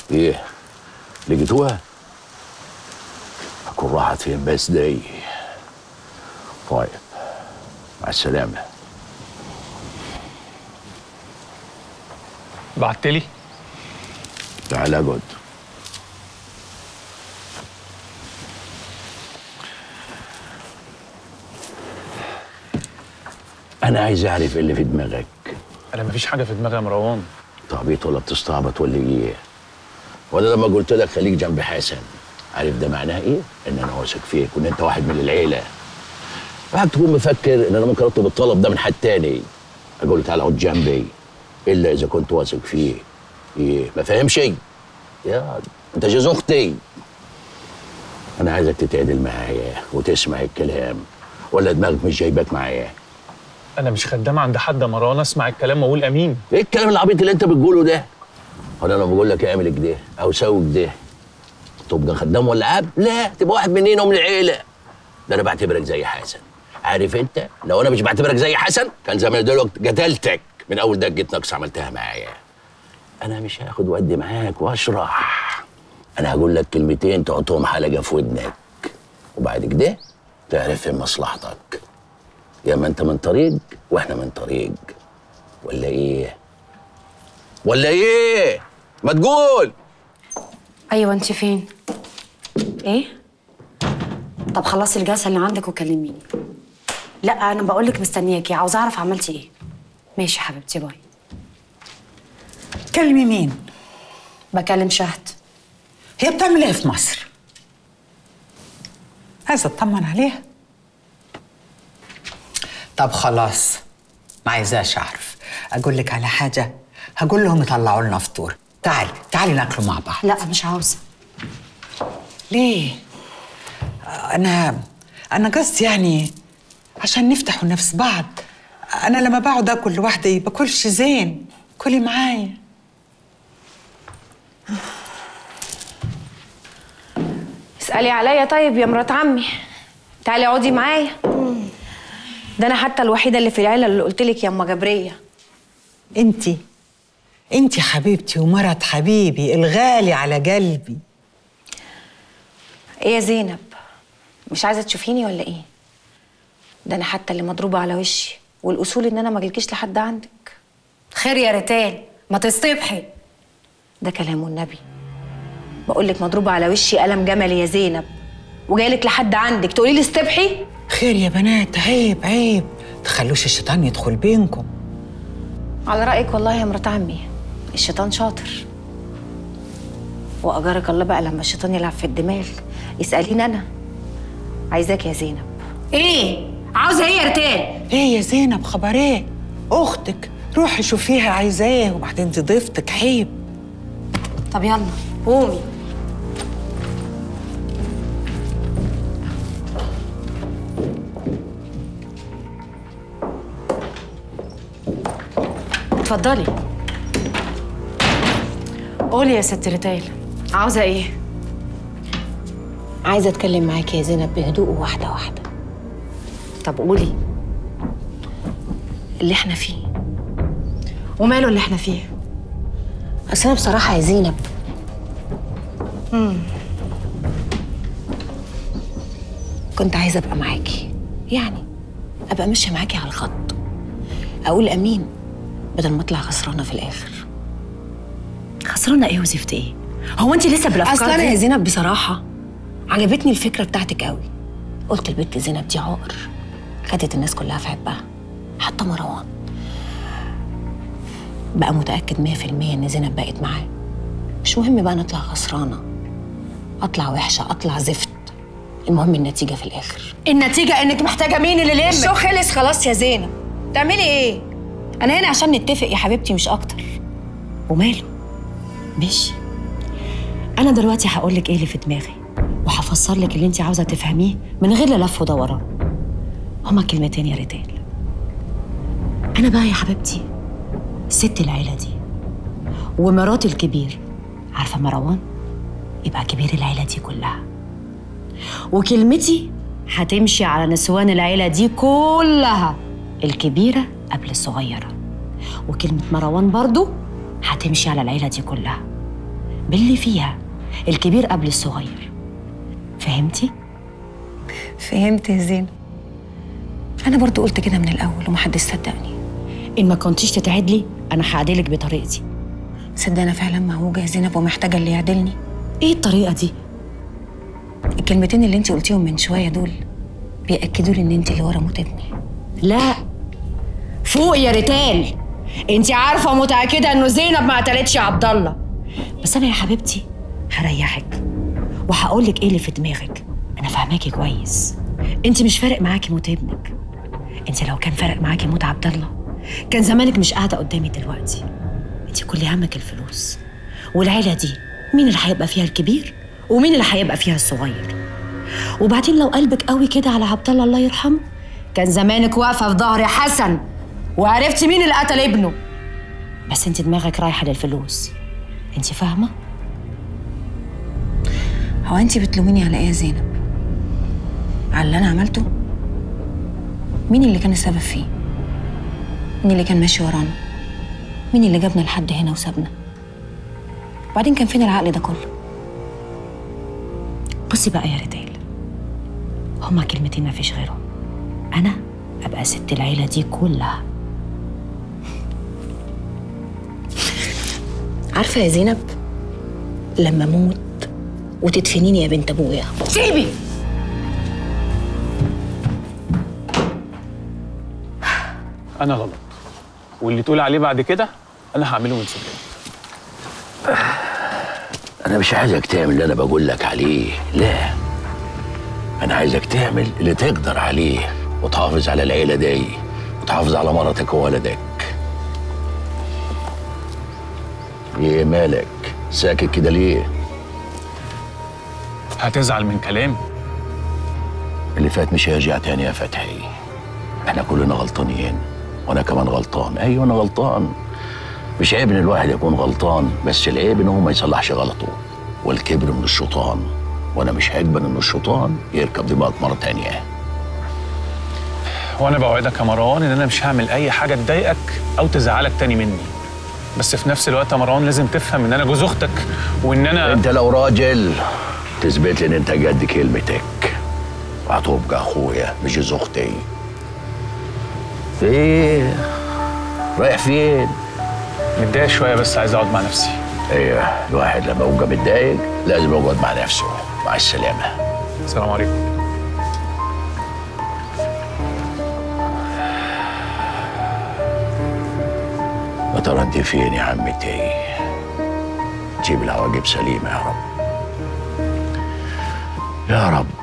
ايه لقيتوها اكون راحت فين بس دي طيب مع السلامه بعت لي تعال اقعد انا عايز اعرف ايه اللي في دماغك انا مفيش حاجه في دماغي يا مروان تعبيط ولا بتستعبط ولا ايه وانا لما قلت لك خليك جنب حسن عارف ده معناه ايه ان انا واثق فيك وان انت واحد من العيله راح تكون مفكر ان انا ممكن اطلب الطلب ده من حد تاني اقول له تعالى اقعد جنبي الا اذا كنت واثق فيه ايه ما فاهم شيء يا انت جوز اختي انا عايزك تتعدل معايا وتسمع الكلام ولا دماغك مش جايبك معايا انا مش خدام عند حد يا مروان اسمع الكلام واقول امين ايه الكلام العبيط اللي انت بتقوله ده هو انا لما بقول لك اعمل كده او سوي كده تبقى خدام ولا عبد لا تبقى واحد مننا ومن العيله ده انا بعتبرك زي حسن عارف انت لو انا مش بعتبرك زي حسن كان زمان دلوقتي قتلتك من اول دقه نقص عملتها معايا انا مش هاخد ودي معاك واشرح انا هقول لك كلمتين تحطهم حلقه في ودنك وبعد كده تعرف فين مصلحتك يا ما انت من طريق واحنا من طريق ولا ايه ولا ايه ما تقول ايوه انت فين ايه طب خلصي الجلسه اللي عندك وكلميني لا انا بقول لك مستنياكي عاوزه اعرف عملتي ايه ماشي يا حبيبتي باي تكلمي مين؟ بكلم شهد هي بتعمل ايه في مصر؟ عايزة اطمن عليها طب خلاص ما عايزاش اعرف اقول لك على حاجة هقول لهم يطلعوا لنا فطور تعالي تعالي ناكلوا مع بعض لا مش عاوزه ليه؟ انا انا قصدي يعني عشان نفتحوا نفس بعض انا لما بقعد اكل لوحدي باكلش زين كلي معايا اسألي عليا طيب يا مرات عمي تعالي اقعدي معايا ده انا حتى الوحيده اللي في العيله اللي قلت لك يا ام جبريه انتي انتي حبيبتي ومرت حبيبي الغالي على قلبي ايه يا زينب مش عايزه تشوفيني ولا ايه ده انا حتى اللي مضروبه على وشي والاصول ان انا ما اجيلكيش لحد عندك خير يا ريتان ما تصطبحي ده كلام النبي بقول لك مضروبه على وشي قلم جمل يا زينب وجايلك لحد عندك تقولي لي استبحي خير يا بنات عيب عيب تخلوش الشيطان يدخل بينكم على رايك والله يا مرات عمي الشيطان شاطر واجرك الله بقى لما الشيطان يلعب في الدماغ اساليني انا عايزاك يا زينب ايه عاوزه ايه يا ريتان ايه يا زينب خبر ايه اختك روحي شوفيها عايزه ايه وبعدين دي ضيفتك عيب طب يلا قومي اتفضلي قولي يا ست ريتال عاوزه ايه عايزه اتكلم معاكي يا زينب بهدوء واحده واحده طب قولي اللي احنا فيه وماله اللي احنا فيه اصل انا بصراحه يا زينب كنت عايزه ابقى معاكي يعني ابقى ماشيه معاكي على الخط اقول امين بدل ما اطلع خسرانه في الاخر خسرانه ايه وزفت ايه هو انت لسه بالافكار اصل انا دي؟ يا زينب بصراحه عجبتني الفكره بتاعتك قوي قلت البنت زينب دي عقر خدت الناس كلها في عبها حتى مروان بقى متاكد 100% ان زينب بقت معاه مش مهم بقى نطلع خسرانه اطلع وحشه اطلع زفت المهم النتيجه في الاخر النتيجه انك محتاجه مين اللي يلمك الشو خلص خلاص يا زينب تعملي ايه انا هنا عشان نتفق يا حبيبتي مش اكتر وماله ماشي انا دلوقتي هقول لك ايه اللي في دماغي وهفسر لك اللي انت عاوزه تفهميه من غير لا لف ودوران هما كلمتين يا ريتال انا بقى يا حبيبتي ست العيله دي ومراتي الكبير عارفه مروان يبقى كبير العيله دي كلها وكلمتي هتمشي على نسوان العيله دي كلها الكبيره قبل الصغيره وكلمه مروان برضو هتمشي على العيله دي كلها باللي فيها الكبير قبل الصغير فهمتي؟ فهمت يا زينب انا برضو قلت كده من الاول ومحدش صدقني إن ما كنتيش تتعدلي أنا هعدلك بطريقتي صدق انا فعلا موجوده يا زينب ومحتاجه اللي يعدلني إيه الطريقة دي؟ الكلمتين اللي انت قلتيهم من شويه دول بياكدوا لي ان انت اللي ورا موت ابني لا فوق يا ريتال انت عارفه ومتاكده انه زينب ما قتلتش عبد الله بس انا يا حبيبتي هريحك وهقول لك ايه اللي في دماغك انا فاهماكي كويس انت مش فارق معاكي موت ابنك انت لو كان فارق معاكي موت عبد الله كان زمانك مش قاعده قدامي دلوقتي انت كل همك الفلوس والعيله دي مين اللي هيبقى فيها الكبير ومين اللي هيبقى فيها الصغير وبعدين لو قلبك قوي كده على عبد الله الله يرحمه كان زمانك واقفه في ظهر حسن وعرفتي مين اللي قتل ابنه بس انت دماغك رايحه للفلوس انت فاهمه هو انت بتلوميني على ايه يا زينب على اللي انا عملته مين اللي كان السبب فيه مين اللي كان ماشي ورانا مين اللي جابنا لحد هنا وسابنا وبعدين كان فين العقل ده كله بصي بقى يا ريتال هما كلمتين ما فيش غيرهم انا ابقى ست العيله دي كلها عارفه يا زينب لما اموت وتدفنيني يا بنت ابويا سيبي انا غلط واللي تقول عليه بعد كده انا هعمله من سكان انا مش عايزك تعمل اللي انا بقول لك عليه لا انا عايزك تعمل اللي تقدر عليه وتحافظ على العيله دي وتحافظ على مرتك وولدك ايه مالك ساكت كده ليه هتزعل من كلامي اللي فات مش هيرجع تاني يا فتحي احنا كلنا غلطانين وانا كمان غلطان ايوه انا غلطان مش عيب ان الواحد يكون غلطان بس العيب ان هو ما يصلحش غلطه والكبر من الشيطان وانا مش هقبل ان الشيطان يركب دماغك مره تانيه وانا بوعدك يا مروان ان انا مش هعمل اي حاجه تضايقك او تزعلك تاني مني بس في نفس الوقت يا مروان لازم تفهم ان انا جوز اختك وان انا انت لو راجل تثبت لي ان انت قد كلمتك وهتبقى اخويا مش جوز اختي ايه رايح فين متضايق شويه بس عايز اقعد مع نفسي ايوه الواحد لما يبقى متضايق لازم يقعد مع نفسه مع السلامه السلام عليكم يا ترى انت فين يا عمتي جيب العواقب سليمه يا رب يا رب